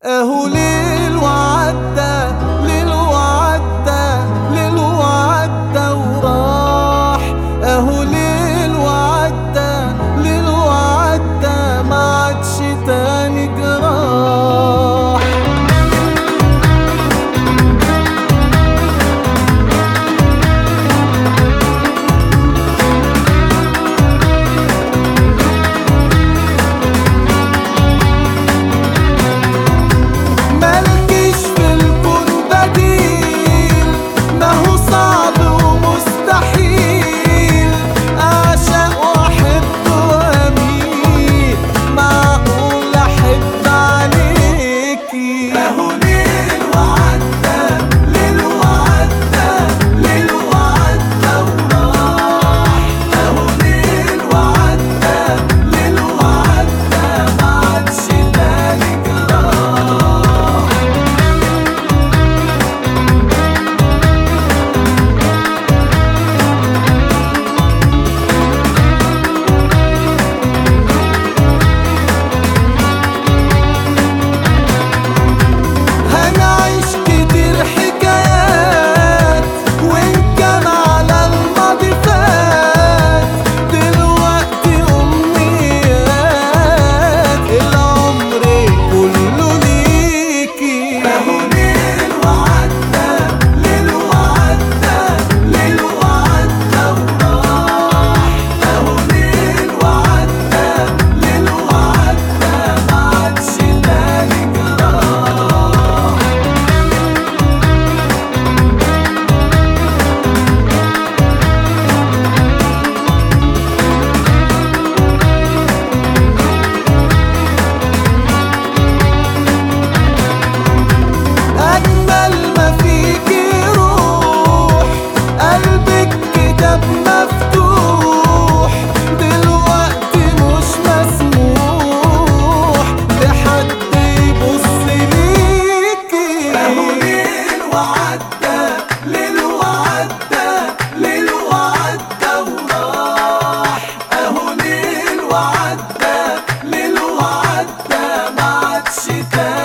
اهو ليل وعدى ليل وعدى ليل وعدى وراح اهو ليل وعدى ليل وعدى ما عادش تاني جراح مالكيش في الكون بديل ما هو صعب ومستحيل أعشق وأحب وأميل معقول أحب عليكي أهو ليل وعدى ليل وعدى ليل وعدى وراح أهو ليل وعدى ليل وعدى ما عادش تاني جراح هنعيش كتير حكايات وإن كان على الماضي فات دلوقتي أمنيات العمر كله ليكي أهو ليل وعدى ليل وعدى ليل وعدى وراح أهو ليل وعدى ليل وعدى ما عادش تاني جراح أجمل ما فيكي روح قلبك كتاب مفتوح دلوقتي مش مسموح لحد يبص ليكي أهو ليل وعدى ليل وعدى ليل وعدى وراح أهو ليل وعدى ليل وعدى ما عادش تاني